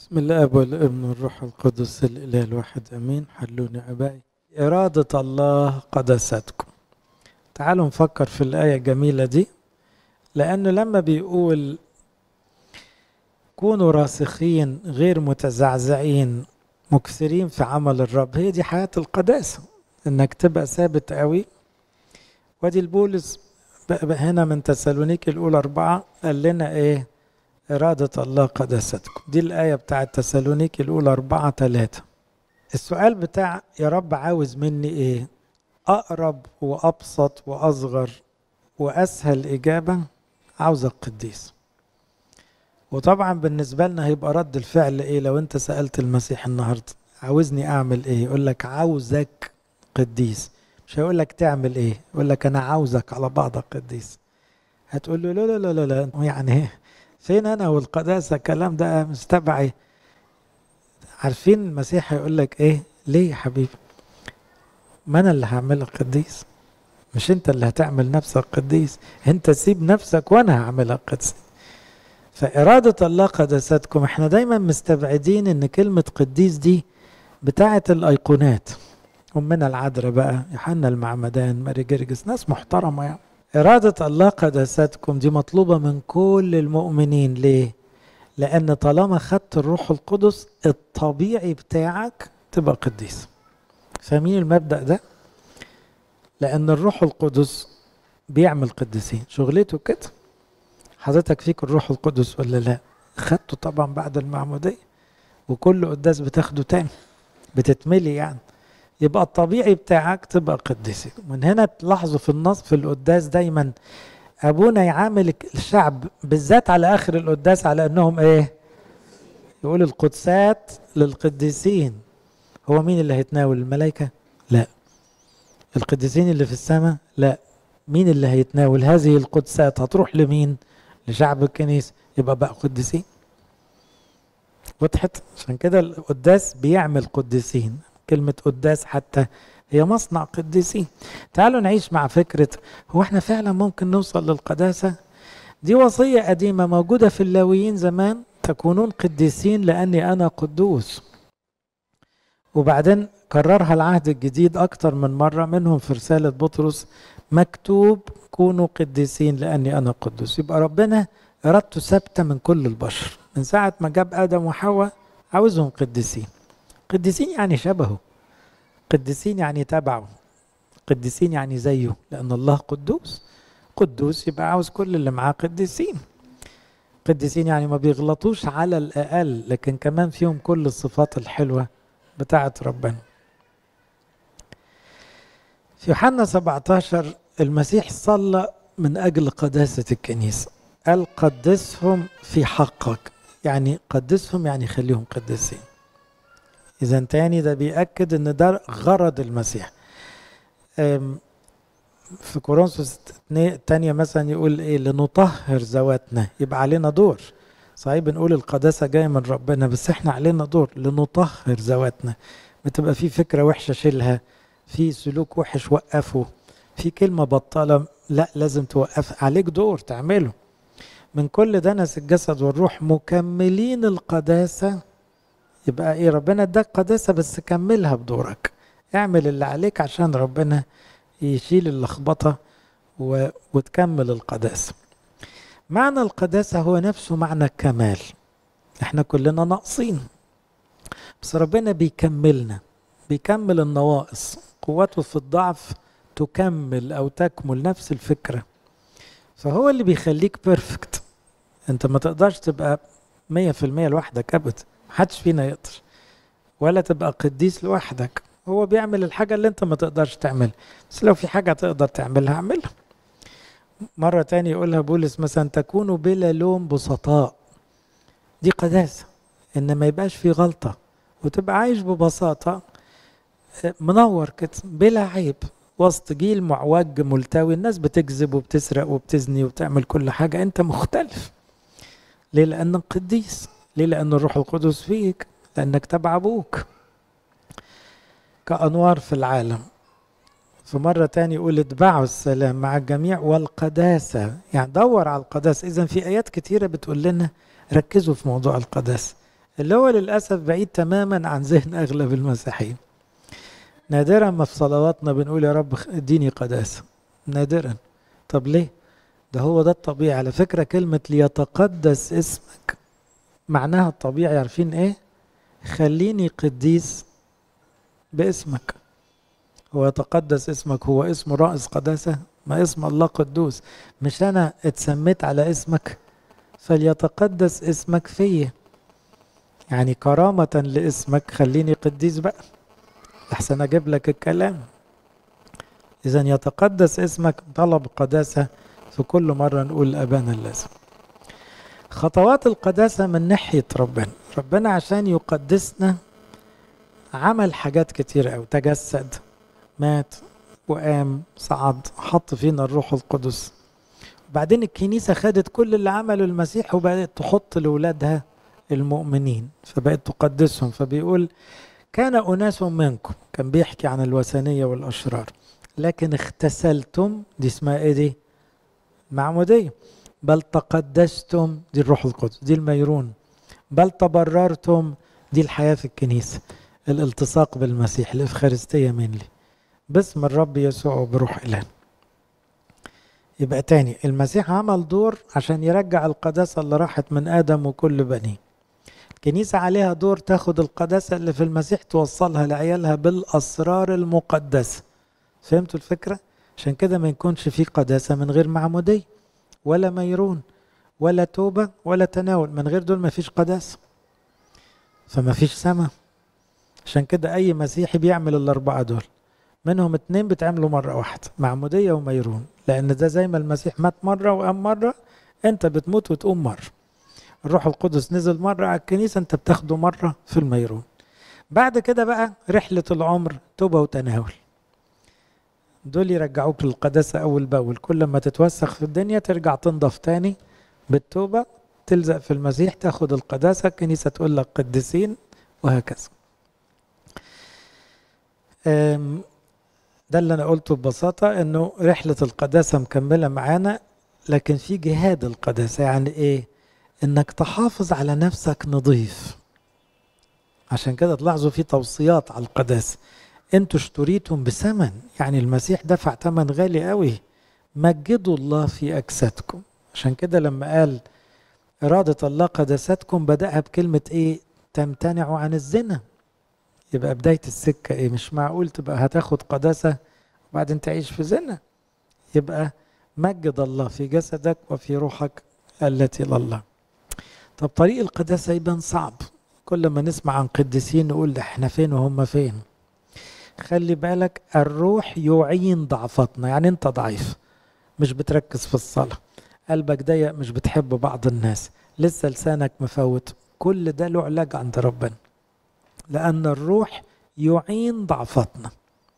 بسم الله والابن والروح القدس الإله الواحد أمين حلوني أبائي إرادة الله قدستكم تعالوا نفكر في الآية الجميلة دي لأنه لما بيقول كونوا راسخين غير متزعزعين مكثرين في عمل الرب هي دي حياة القداسة إنك تبقى ثابت قوي ودي البولس بقى هنا من تسالونيك الأولى أربعة قال لنا إيه إرادة الله قدستكم دي الآية بتاعت تسالونيك الأولى أربعة ثلاثة السؤال بتاع يا رب عاوز مني إيه أقرب وأبسط وأصغر وأسهل إجابة عاوزك قديس وطبعا بالنسبة لنا هيبقى رد الفعل إيه لو أنت سألت المسيح النهاردة عاوزني أعمل إيه يقول لك عاوزك قديس مش هيقول لك تعمل إيه يقول لك أنا عاوزك على بعضك قديس هتقول له لا لا لا لا يعني فين انا والقداسه الكلام ده مستبعي عارفين المسيح هيقول لك ايه ليه يا حبيبي ما انا اللي هعملك قديس مش انت اللي هتعمل نفسك قديس انت سيب نفسك وانا هعملك قديس فإرادة الله قداستكم احنا دايما مستبعدين ان كلمة قديس دي بتاعة الأيقونات أمنا العذراء بقى يوحنا المعمدان ماري جرجس ناس محترمة يعني إرادة الله قداستكم دي مطلوبة من كل المؤمنين ليه؟ لأن طالما خدت الروح القدس الطبيعي بتاعك تبقى قديس فاهمين المبدأ ده؟ لأن الروح القدس بيعمل قديسين شغلته كده حضرتك فيك الروح القدس ولا لا؟ خدته طبعا بعد المعمودية وكل قداس بتاخده تاني بتتملي يعني يبقى الطبيعي بتاعك تبقى قديسي من هنا تلاحظوا في النص في القداس دايما ابونا يعامل الشعب بالذات على اخر القداس على انهم ايه يقول القدسات للقديسين هو مين اللي هيتناول الملائكه لا القديسين اللي في السماء لا مين اللي هيتناول هذه القدسات هتروح لمين لشعب الكنيسه يبقى بقى قديسين وضحت عشان كده القداس بيعمل قديسين كلمة قداس حتى هي مصنع قديسين تعالوا نعيش مع فكرة هو احنا فعلا ممكن نوصل للقداسة دي وصية قديمة موجودة في اللاويين زمان تكونون قديسين لأني أنا قدوس وبعدين كررها العهد الجديد أكتر من مرة منهم في رسالة بطرس مكتوب كونوا قديسين لأني أنا قدوس يبقى ربنا إرادته ثابتة من كل البشر من ساعة ما جاب آدم وحواء عاوزهم قديسين قديسين يعني شبهه قديسين يعني تبعه قديسين يعني زيه لأن الله قدوس قدوس يبقى عاوز كل اللي معاه قديسين قديسين يعني ما بيغلطوش على الأقل لكن كمان فيهم كل الصفات الحلوة بتاعة ربنا في يوحنا 17 المسيح صلى من أجل قداسة الكنيسة قال قدسهم في حقك يعني قدسهم يعني خليهم قديسين إذا تاني ده بيأكد إن ده غرض المسيح في كورنثوس الثانية مثلا يقول إيه لنطهر ذواتنا يبقى علينا دور صحيح بنقول القداسة جاية من ربنا بس إحنا علينا دور لنطهر ذواتنا بتبقى في فكرة وحشة شيلها في سلوك وحش وقفه في كلمة بطالة لا لازم توقف عليك دور تعمله من كل دنس الجسد والروح مكملين القداسة يبقى ايه ربنا اداك قداسه بس كملها بدورك اعمل اللي عليك عشان ربنا يشيل اللخبطه و... وتكمل القداسه معنى القداسه هو نفسه معنى الكمال احنا كلنا ناقصين بس ربنا بيكملنا بيكمل النواقص قوته في الضعف تكمل او تكمل نفس الفكره فهو اللي بيخليك بيرفكت انت ما تقدرش تبقى مية في المية لوحدك ابدا محدش فينا يقدر ولا تبقى قديس لوحدك هو بيعمل الحاجة اللي انت ما تقدرش تعملها بس لو في حاجة تقدر تعملها اعملها مرة تانية يقولها بولس مثلا تكونوا بلا لوم بسطاء دي قداسة ان ما يبقاش في غلطة وتبقى عايش ببساطة منور كده بلا عيب وسط جيل معوج ملتوي الناس بتكذب وبتسرق وبتزني وبتعمل كل حاجة انت مختلف ليه لانك قديس ليه لأن الروح القدس فيك لأنك تبع أبوك كأنوار في العالم في مرة تاني يقول اتبعوا السلام مع الجميع والقداسة يعني دور على القداسة إذا في آيات كتيرة بتقول لنا ركزوا في موضوع القداسة اللي هو للأسف بعيد تماما عن ذهن أغلب المسيحيين نادرا ما في صلواتنا بنقول يا رب اديني قداسة نادرا طب ليه ده هو ده الطبيعي على فكرة كلمة ليتقدس اسمك معناها الطبيعي عارفين ايه خليني قديس باسمك هو يتقدس اسمك هو اسمه رائس قداسة ما اسم الله قدوس مش أنا اتسميت على اسمك فليتقدس اسمك فيا يعني كرامة لاسمك خليني قديس بقى لحسن أجيب لك الكلام إذا يتقدس اسمك طلب قداسة في كل مرة نقول أبانا اللازم خطوات القداسة من ناحية ربنا ربنا عشان يقدسنا عمل حاجات كتير أوي تجسد مات وقام صعد حط فينا الروح القدس بعدين الكنيسة خدت كل اللي عمله المسيح وبدأت تحط لأولادها المؤمنين فبقت تقدسهم فبيقول كان أناس منكم كان بيحكي عن الوثنية والأشرار لكن اختسلتم دي اسمها ايه دي معمودية بل تقدستم دي الروح القدس دي الميرون بل تبررتم دي الحياة في الكنيسة الالتصاق بالمسيح الإفخارستية منلي باسم الرب يسوع وبروح إله يبقى تاني المسيح عمل دور عشان يرجع القداسة اللي راحت من آدم وكل بنيه الكنيسة عليها دور تاخد القداسة اللي في المسيح توصلها لعيالها بالأسرار المقدسة فهمتوا الفكرة؟ عشان كده ما يكونش في قداسة من غير معمودية ولا ميرون ولا توبة ولا تناول من غير دول ما فيش قداسة فما فيش سما عشان كده أي مسيحي بيعمل الأربعة دول منهم اتنين بتعملوا مرة واحدة معمودية وميرون لأن ده زي ما المسيح مات مرة وقام مرة أنت بتموت وتقوم مرة الروح القدس نزل مرة على الكنيسة أنت بتاخده مرة في الميرون بعد كده بقى رحلة العمر توبة وتناول دول يرجعوك للقداسة أول بأول كل ما تتوسخ في الدنيا ترجع تنضف تاني بالتوبة تلزق في المسيح تاخد القداسة الكنيسة تقول لك قديسين وهكذا ده اللي أنا قلته ببساطة إنه رحلة القداسة مكملة معانا لكن في جهاد القداسة يعني إيه؟ إنك تحافظ على نفسك نظيف عشان كده تلاحظوا في توصيات على القداسة انتوا اشتريتم بثمن يعني المسيح دفع ثمن غالي قوي مجدوا الله في اجسادكم عشان كده لما قال إرادة الله قداستكم بدأها بكلمة إيه؟ تمتنعوا عن الزنا يبقى بداية السكة إيه؟ مش معقول تبقى هتاخد قداسة وبعدين تعيش في زنا يبقى مجد الله في جسدك وفي روحك التي لله طب طريق القداسة يبان صعب كل ما نسمع عن قديسين نقول ده احنا فين وهم فين خلي بالك الروح يعين ضعفتنا يعني انت ضعيف مش بتركز في الصلاة قلبك ضيق مش بتحب بعض الناس لسه لسانك مفوت كل ده له علاج عند ربنا لأن الروح يعين ضعفتنا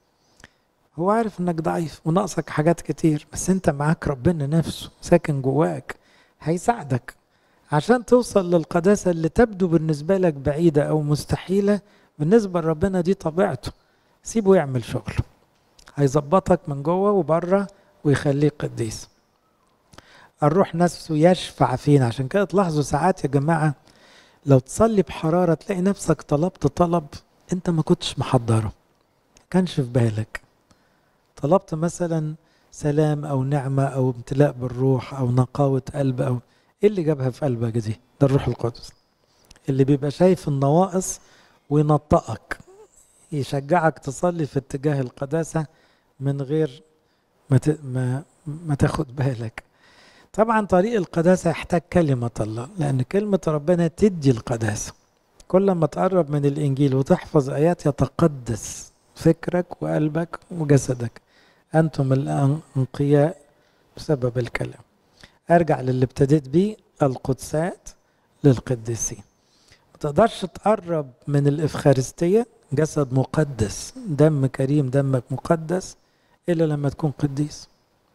هو عارف انك ضعيف وناقصك حاجات كتير بس انت معاك ربنا نفسه ساكن جواك هيساعدك عشان توصل للقداسة اللي تبدو بالنسبة لك بعيدة أو مستحيلة بالنسبة لربنا دي طبيعته سيبه يعمل شغل هيظبطك من جوه وبره ويخليك قديس الروح نفسه يشفع فينا عشان كده تلاحظوا ساعات يا جماعة لو تصلي بحرارة تلاقي نفسك طلبت طلب انت ما كنتش محضره كانش في بالك طلبت مثلا سلام او نعمة او امتلاء بالروح او نقاوة قلب او ايه اللي جابها في قلبك دي ده الروح القدس اللي بيبقى شايف النواقص وينطقك يشجعك تصلي في اتجاه القداسة من غير ما ما ما تاخد بالك طبعا طريق القداسة يحتاج كلمة الله لأن كلمة ربنا تدي القداسة كل ما تقرب من الإنجيل وتحفظ آيات يتقدس فكرك وقلبك وجسدك أنتم الأنقياء بسبب الكلام أرجع للي ابتديت بيه القدسات للقديسين ما تقدرش تقرب من الإفخارستية جسد مقدس دم كريم دمك مقدس إلا لما تكون قديس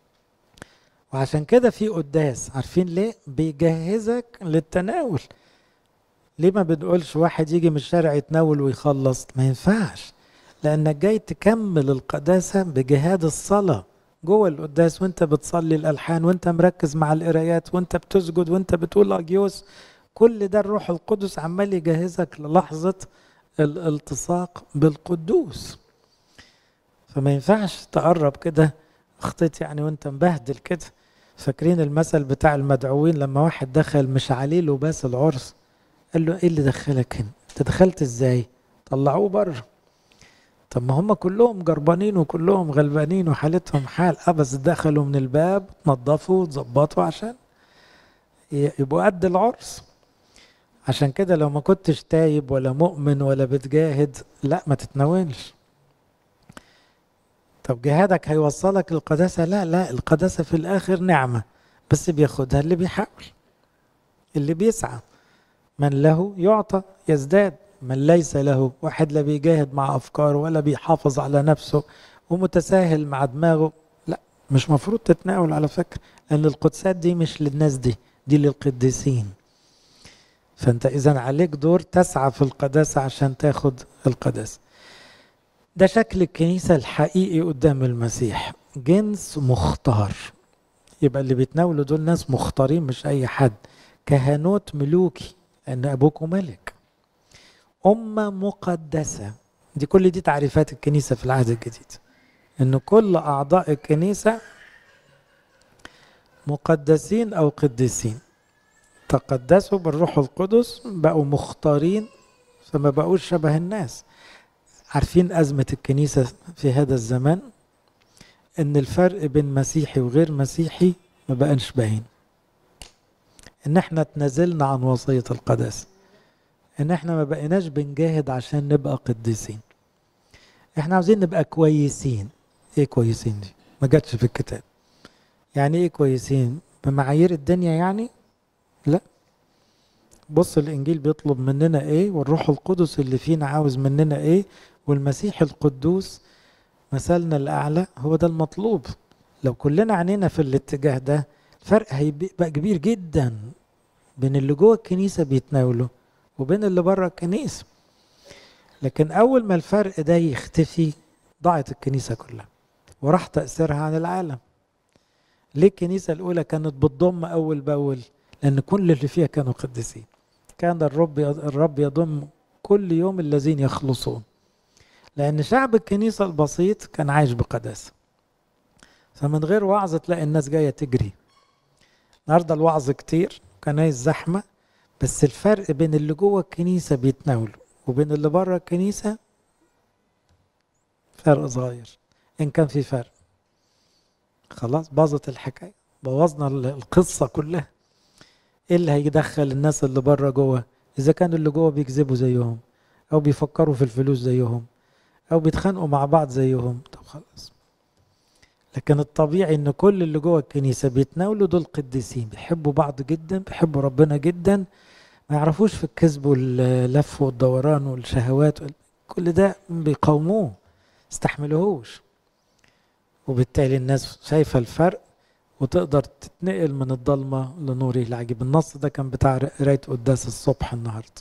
وعشان كده في قداس عارفين ليه بيجهزك للتناول ليه ما بنقولش واحد يجي من الشارع يتناول ويخلص ما ينفعش لانك جاي تكمل القداسه بجهاد الصلاه جوه القداس وانت بتصلي الالحان وانت مركز مع القرايات وانت بتسجد وانت بتقول اجيوس كل ده الروح القدس عمال يجهزك للحظة الالتصاق بالقدوس فما ينفعش تقرب كده اخطيت يعني وانت مبهدل كده فاكرين المثل بتاع المدعوين لما واحد دخل مش عليه لباس العرس قال له ايه اللي دخلك هنا انت دخلت ازاي طلعوه بره طب ما هم كلهم جربانين وكلهم غلبانين وحالتهم حال ابس دخلوا من الباب نظفوا وظبطوا عشان يبقوا قد العرس عشان كده لو ما كنتش تايب ولا مؤمن ولا بتجاهد لا ما تتناولش طب جهادك هيوصلك للقداسة لا لا القداسة في الآخر نعمة بس بياخدها اللي بيحاول اللي بيسعى من له يعطى يزداد من ليس له واحد لا بيجاهد مع أفكاره ولا بيحافظ على نفسه ومتساهل مع دماغه لا مش مفروض تتناول على فكرة لأن القدسات دي مش للناس دي دي للقديسين فأنت إذا عليك دور تسعى في القداسة عشان تاخد القداسة ده شكل الكنيسة الحقيقي قدام المسيح جنس مختار يبقى اللي بيتناولوا دول ناس مختارين مش أي حد كهنوت ملوكي لأن أبوكم ملك أمة مقدسة دي كل دي تعريفات الكنيسة في العهد الجديد إن كل أعضاء الكنيسة مقدسين أو قديسين تقدسوا بالروح القدس بقوا مختارين فما بقوش شبه الناس عارفين أزمة الكنيسة في هذا الزمان إن الفرق بين مسيحي وغير مسيحي ما بقاش باين إن إحنا تنازلنا عن وصية القداسة إن إحنا ما بقيناش بنجاهد عشان نبقى قديسين إحنا عاوزين نبقى كويسين إيه كويسين دي؟ ما جاتش في الكتاب يعني إيه كويسين؟ بمعايير الدنيا يعني؟ لا بص الإنجيل بيطلب مننا إيه والروح القدس اللي فينا عاوز مننا إيه والمسيح القدوس مثلنا الأعلى هو ده المطلوب لو كلنا عنينا في الاتجاه ده الفرق هيبقى كبير جدا بين اللي جوه الكنيسة بيتناولوا وبين اللي بره الكنيسة لكن أول ما الفرق ده يختفي ضاعت الكنيسة كلها وراح تأثيرها عن العالم ليه الكنيسة الأولى كانت بتضم أول بأول لأن كل اللي فيها كانوا قديسين كان الرب الرب يضم كل يوم الذين يخلصون لأن شعب الكنيسة البسيط كان عايش بقداسة فمن غير وعظ تلاقي الناس جاية تجري النهاردة الوعظ كتير كنايس زحمة بس الفرق بين اللي جوه الكنيسة بيتناولوا وبين اللي بره الكنيسة فرق صغير إن كان في فرق خلاص باظت الحكاية بوظنا القصة كلها ايه اللي هيدخل الناس اللي بره جوه اذا كانوا اللي جوه بيكذبوا زيهم او بيفكروا في الفلوس زيهم او بيتخانقوا مع بعض زيهم طب خلاص لكن الطبيعي ان كل اللي جوه الكنيسه بيتناولوا دول قديسين بيحبوا بعض جدا بيحبوا ربنا جدا ما يعرفوش في الكذب واللف والدوران والشهوات كل ده بيقاوموه استحملوهوش وبالتالي الناس شايفه الفرق وتقدر تتنقل من الضلمه لنوره العجيب النص ده كان بتاع قرايه قداس الصبح النهارده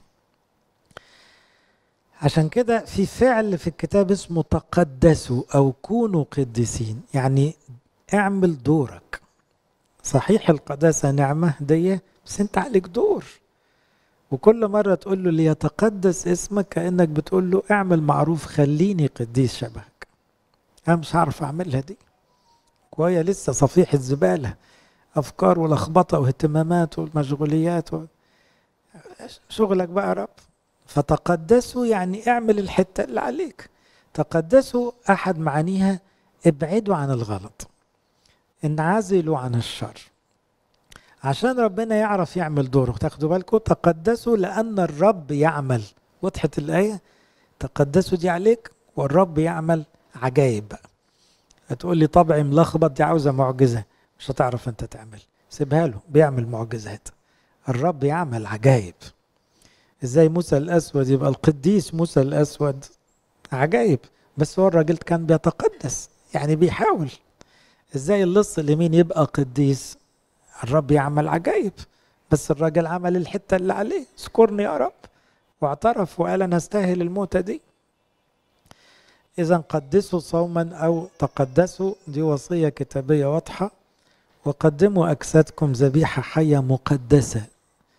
عشان كده في فعل في الكتاب اسمه تقدسوا او كونوا قديسين يعني اعمل دورك صحيح القداسه نعمه هديه بس انت عليك دور وكل مرة تقول له ليتقدس اسمك كأنك بتقول له اعمل معروف خليني قديس شبهك أنا مش هعرف أعملها دي وهي لسه صفيحة زبالة أفكار ولخبطة واهتمامات والمشغوليات و... شغلك بقى يا رب فتقدسوا يعني اعمل الحتة اللي عليك تقدسوا أحد معانيها ابعدوا عن الغلط انعزلوا عن الشر عشان ربنا يعرف يعمل دوره تاخدوا بالكم تقدسوا لأن الرب يعمل وضحت الآية تقدسوا دي عليك والرب يعمل عجائب بقى هتقول لي طبعي ملخبط دي عاوزة معجزة مش هتعرف انت تعمل سيبها له بيعمل معجزات الرب يعمل عجائب ازاي موسى الاسود يبقى القديس موسى الاسود عجائب بس هو الراجل كان بيتقدس يعني بيحاول ازاي اللص اليمين يبقى قديس الرب يعمل عجائب بس الراجل عمل الحته اللي عليه اذكرني يا رب واعترف وقال انا استاهل الموتة دي اذا قدسوا صوما او تقدسوا دي وصيه كتابيه واضحه وقدموا اجسادكم ذبيحه حيه مقدسه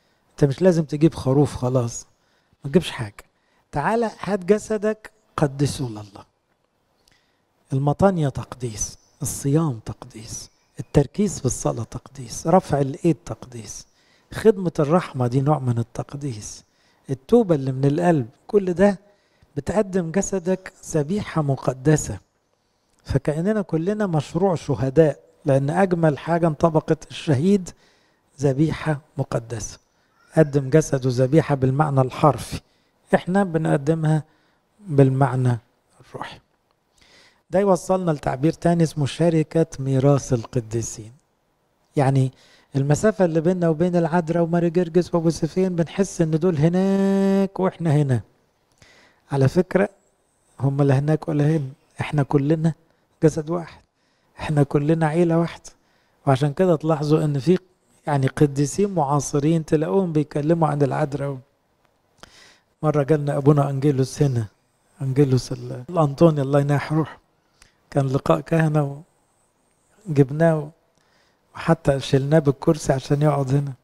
انت مش لازم تجيب خروف خلاص ما تجيبش حاجة تعالى هات جسدك قدسه لله المطانية تقديس الصيام تقديس التركيز في الصلاة تقديس رفع الإيد تقديس خدمة الرحمة دي نوع من التقديس التوبة اللي من القلب كل ده بتقدم جسدك ذبيحة مقدسة فكأننا كلنا مشروع شهداء لأن أجمل حاجة انطبقت الشهيد ذبيحة مقدسة قدم جسده ذبيحة بالمعنى الحرفي احنا بنقدمها بالمعنى الروحي ده يوصلنا لتعبير تاني اسمه شركة ميراث القديسين يعني المسافة اللي بيننا وبين العذراء وماري جرجس وابو سفين بنحس ان دول هناك واحنا هنا على فكرة هم لا هناك ولا هنا احنا كلنا جسد واحد احنا كلنا عيلة واحدة وعشان كده تلاحظوا ان في يعني قديسين معاصرين تلاقوهم بيتكلموا عن العذراء مرة جالنا ابونا انجيلوس هنا انجيلوس الانطوني الله يناح روحه كان لقاء كهنة وجبناه وحتى شلناه بالكرسي عشان يقعد هنا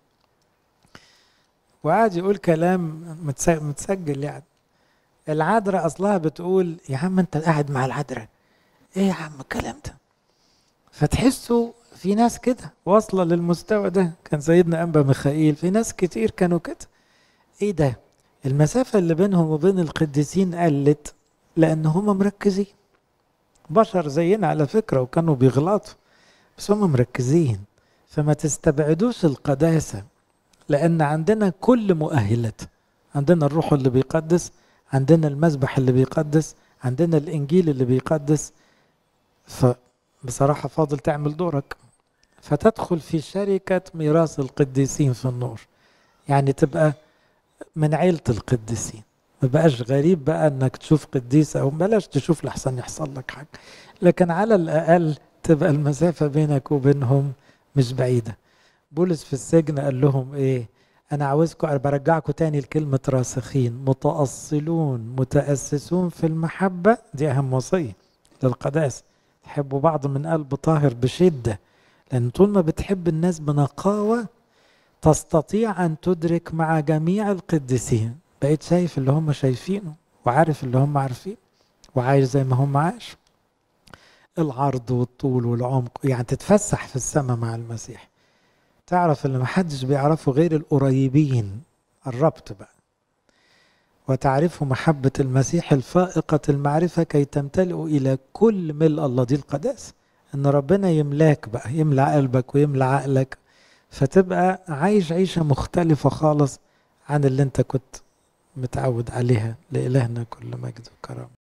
وقعد يقول كلام متسجل يعني العذراء اصلها بتقول يا عم انت قاعد مع العذراء ايه يا عم الكلام ده فتحسوا في ناس كده واصله للمستوى ده كان سيدنا انبا ميخائيل في ناس كتير كانوا كده ايه ده المسافه اللي بينهم وبين القديسين قلت لان هم مركزين بشر زينا على فكره وكانوا بيغلطوا بس هم مركزين فما تستبعدوش القداسه لان عندنا كل مؤهلات عندنا الروح اللي بيقدس عندنا المذبح اللي بيقدس عندنا الانجيل اللي بيقدس فبصراحه فاضل تعمل دورك فتدخل في شركه ميراث القديسين في النور يعني تبقى من عيله القديسين ما بقاش غريب بقى انك تشوف قديس او بلاش تشوف لحسن يحصل لك حاجه لكن على الاقل تبقى المسافه بينك وبينهم مش بعيده بولس في السجن قال لهم ايه انا عاوزكم برجعكم تاني لكلمه راسخين متاصلون متاسسون في المحبه دي اهم وصيه للقداسه تحبوا بعض من قلب طاهر بشده لان طول ما بتحب الناس بنقاوه تستطيع ان تدرك مع جميع القديسين بقيت شايف اللي هم شايفينه وعارف اللي هم عارفين وعايش زي ما هم عايش العرض والطول والعمق يعني تتفسح في السماء مع المسيح تعرف اللي محدش بيعرفه غير القريبين الربط بقى وتعرفه محبة المسيح الفائقة المعرفة كي تمتلئوا إلى كل ملء الله دي القداسة إن ربنا يملاك بقى يملى قلبك ويملى عقلك فتبقى عايش عيشة مختلفة خالص عن اللي انت كنت متعود عليها لإلهنا كل مجد وكرامة